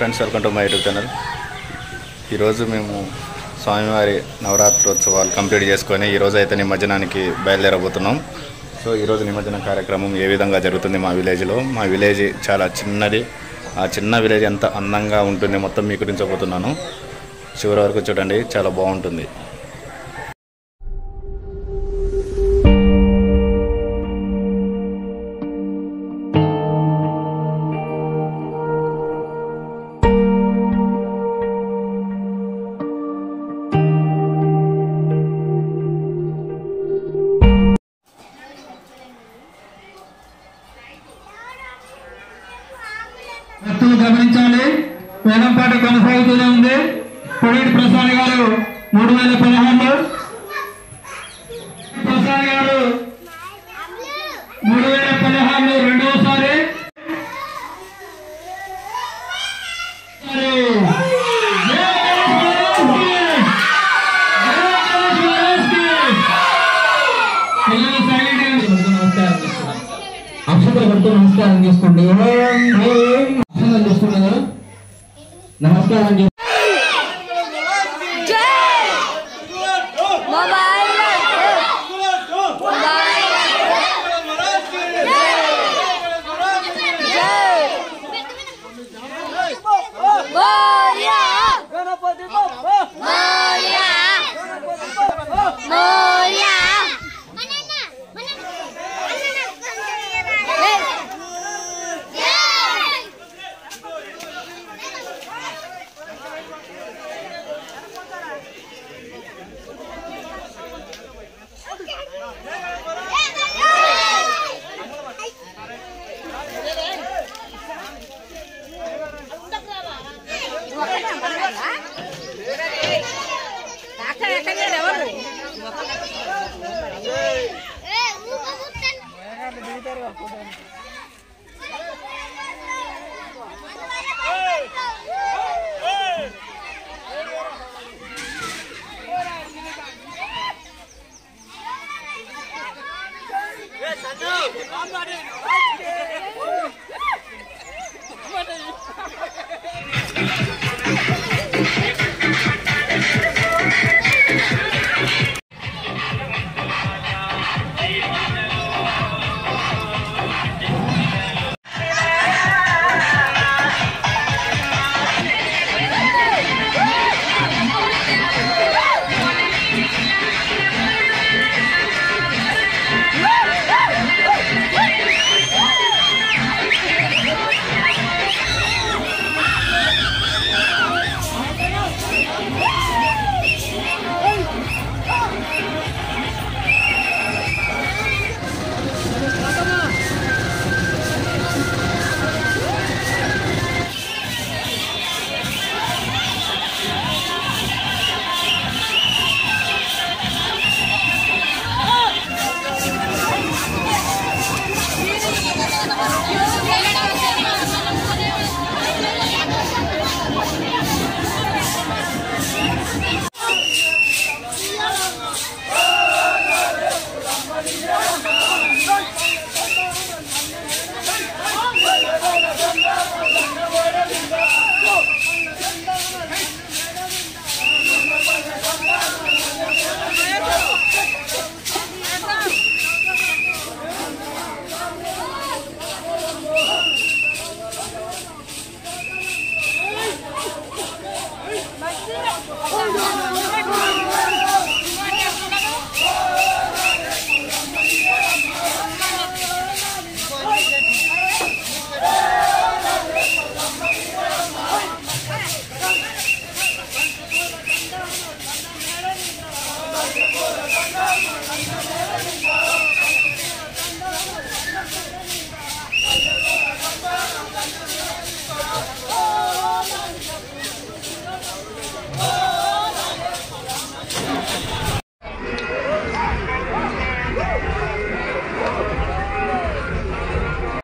Friends welcome to my YouTube channel ఈరోజు మేము స్వామివారి నవరాత్రోత్సవాలు కంప్లీట్ చేసుకొని ఈరోజు అయితే నిమజ్జనానికి బయలుదేరబోతున్నాం సో ఈరోజు నిమజ్జన కార్యక్రమం ఏ విధంగా జరుగుతుంది మా విలేజ్లో మా విలేజ్ చాలా చిన్నది ఆ చిన్న విలేజ్ ఎంత అందంగా ఉంటుంది మొత్తం మీకు గురించబోతున్నాను చివరి వరకు చూడండి చాలా బాగుంటుంది భక్తులు గమనించాలి వేలంపాట కొనసాగుతూనే ఉంది పొడిటి ప్రసాద్ గారు మూడు వేల పదహారులో ప్రసాద్ గారు మూడు వేల పదహారులో రెండవసారి మరి జై గణేష్ మహారాజ్ కి! జై గణేష్ మహారాజ్ కి! పిల్లలు సైలెంట్ గా అక్షతలు పడుతూ నమస్కారం చేసుకోండి ఓం ఓం అక్షతలు చేసుకున్నారు నమస్కారం చెప్పు. मोबाइल मोरिया मोरिया मोरिया Oh, no, no, no.